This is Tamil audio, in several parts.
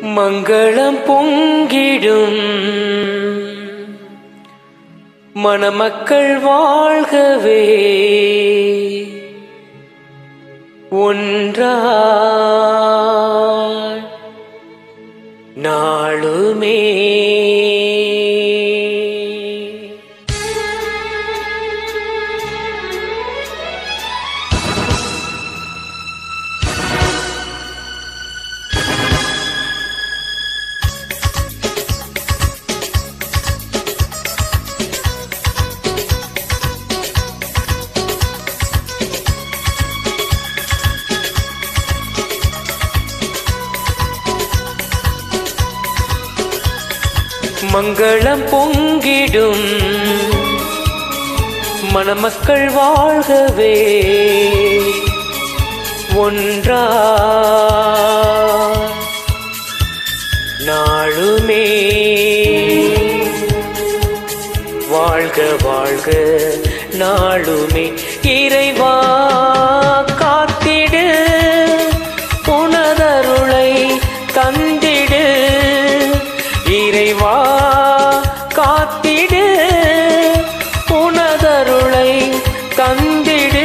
மங்களம் பொங்கிடும் மணமக்கள் வாழ்கவே ஒன்றாய் நாளுமே மங்களம் பொங்கிடும் மணமக்கள் வாழ்கவே ஒன்றா நாளுமே வாழ்க வாழ்க நாளுமே இறைவா காத்திடு உனதருளை தந்திடு இறைவா காத்திடு உனதருளை தந்திடு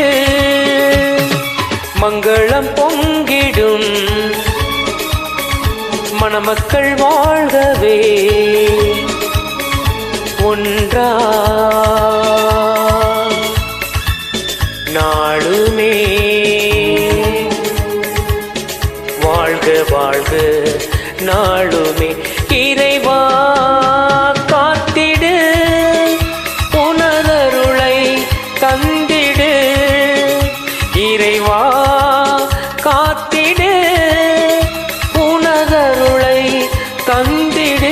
மங்களம் பொங்கிடும் மணமக்கள் வாழ்கவே ஒன்றா நாளுமே வாழ்க வாழ்க நாளுமே இறைவா காத்திடு உனதருளை தந்திடு இறைவா காத்திடு உனதருளை தந்திடு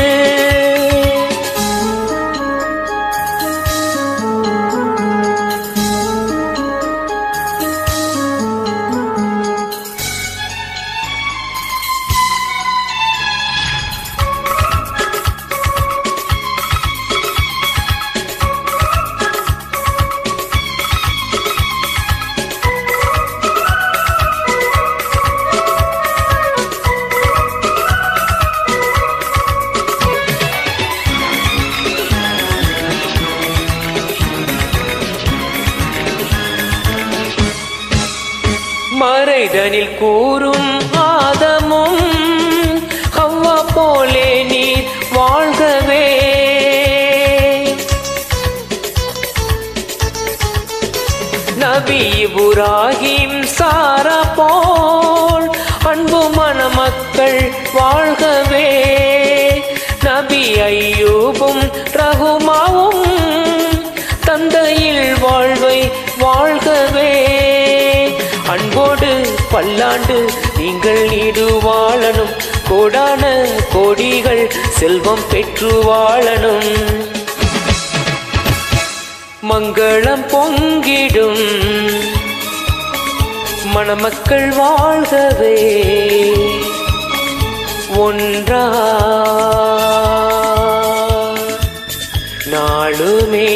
மறைதனில் கூறும் ஆதமும் ஹவ்வா போலே நீர் வாழ்கவே நபி இபுராஹிம் சாரா போல் அன்பு மணமக்கள் வாழ்கவே நபி ஐயூபும் ரகுமாவும் தந்தையில் வாழ்வை வாழ்கவே அன்போடு பல்லாண்டு நீங்கள் நீடு வாழணும் கோடான கோடிகள் செல்வம் பெற்று வாழணும் மங்களம் பொங்கிடும் மணமக்கள் வாழ்கவே ஒன்றா நாளுமே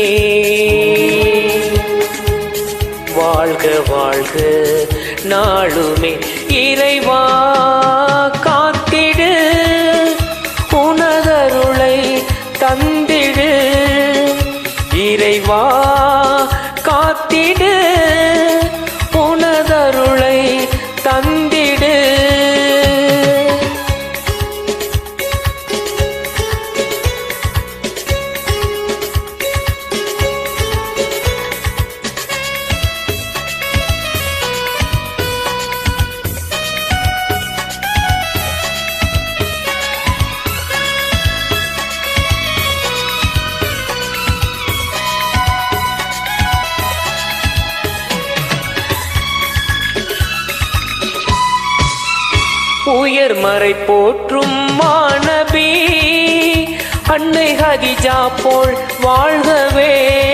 வாழ்க வாழ்க நாளுமே இறைவா காத்திடு உனதருளை தந்திடு இறைவா காத்திடு உனதருளை தந்திடு உயர் மறை போற்றும் மாணவி அன்னை ஹதிஜா போல் வாழ்கவே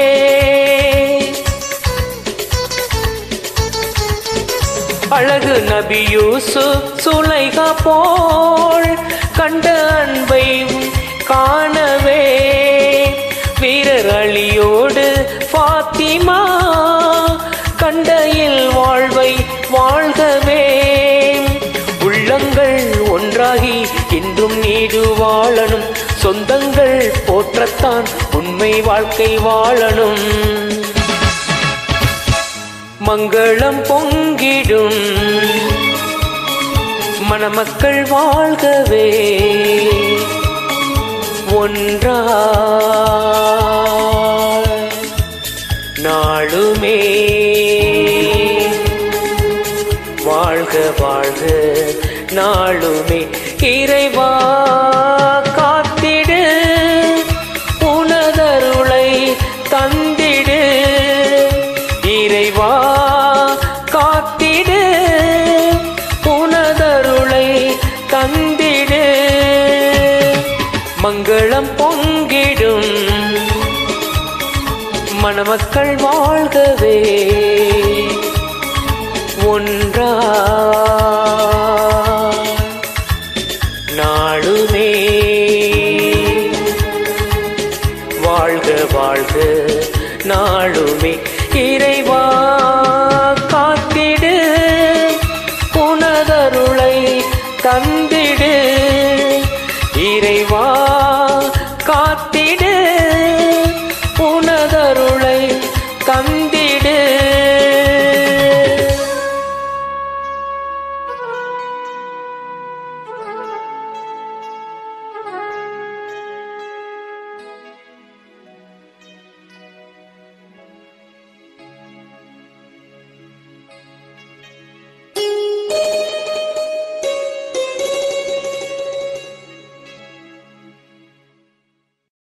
அழகு நபி யூசுப் சுலைகா போல் கண்ட அன்பை காணவே வீரர் அலியோடு ஃபாத்திமா கண்டையில் வாழ்வை வாழ்கவே உள்ளங்கள் ஒன்றாகி வீடு வாழணும் சொந்தங்கள் போற்றத்தான் உண்மை வாழ்க்கை வாழணும் மங்களம் பொங்கிடும் மணமக்கள் வாழ்கவே ஒன்றாய் நாளுமே வாழ்க வாழ்க நாளுமே இறைவா காத்திடு உனதருளை தந்திடு இறைவா காத்திடு உனதருளை தந்திடு மங்களம் பொங்கிடும் மணமக்கள் வாழ்கவே ஒன்றா நாளுமே வாழ்க வாழ்க நாளுமே இறைவா காத்திடு உனதருளை தந்திடு இறைவா காத்திடு உனதருளை தந்திடு